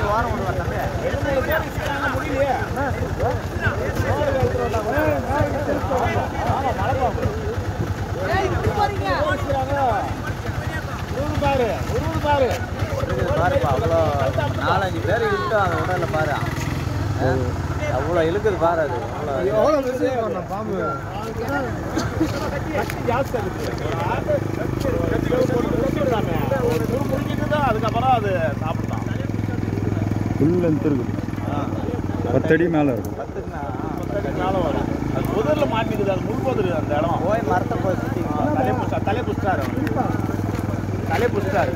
ஓரம் விடுவா தம்பி இருக்குது பாருப்பா அவ்வளோ நாலஞ்சு பேர் இழுத்து அந்த உடல்ல பாரு ஆ? அவ்வளோ இழுக்குது பாரு அது அவ்வளோ அதுக்கப்புறம் அது சாப்பிட்டான் ஃபுல் லென்த் இருக்குது பத்தடி மேலே இருக்கும் பத்துக்குண்ணா மேல வரும் அது புதர்ல மாட்டிக்குது அது முள் புதர் அந்த இடம் போய் மரத்தை போய் சுற்றி தலையை புடிச்சா தலையை புடிச்சிட்டாரு அவரு. தலையை புடிச்சிட்டாரு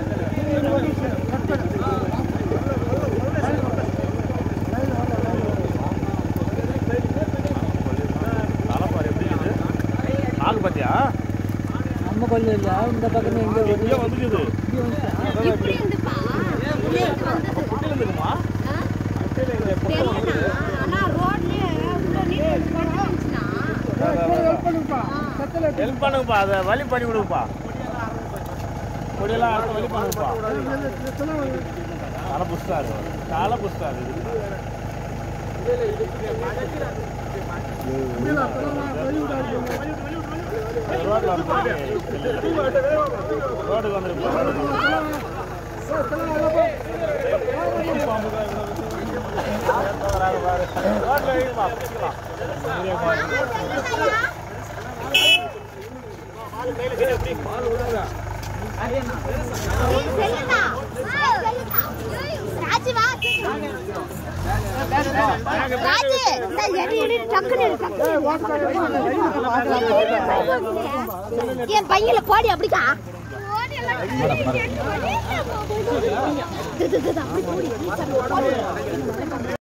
தலைப்பாரு எப்படி இருக்குது நாகு பாத்தியா நம்ம கொஞ்சம் இல்லை இந்த பக்கம் எங்கே எங்கேயோ வந்துக்குது இப்படி இருந்துப்பா இப்படி இருந்து வந்தது குட்டில இருக்குமா ஆ? தெரியலண்ணா. ஆனா ரோட்லயே உள்ள நீட்டு போட்டுருந்துச்சுன்னா, ஹெல்ப் பண்ணுங்கப்பா அதை வழி பண்ணி கொடுங்கப்பா கொடியெல்லாம் அடுத்த வழி பண்ணுங்கப்பா தலை புஸ்தாரு தலை புஸ்தாரு ரோட்ல வந்து ரோடுக்கு வந்துருக்கு ரோட்ல வைங்கப்பா பிடிக்கலாம். ஏய், செல்லுடா. ஆ, செல்லுடா. ராஜு வா, சீக்கிரம். ராஜு, இந்த எடு, எடு, டக்குனு எடு, டக்குனு எடு. என் பையில போடி அப்படிக்கா போடி எல்லாம் இது, இது, இது, அப்படி போடி, போடி.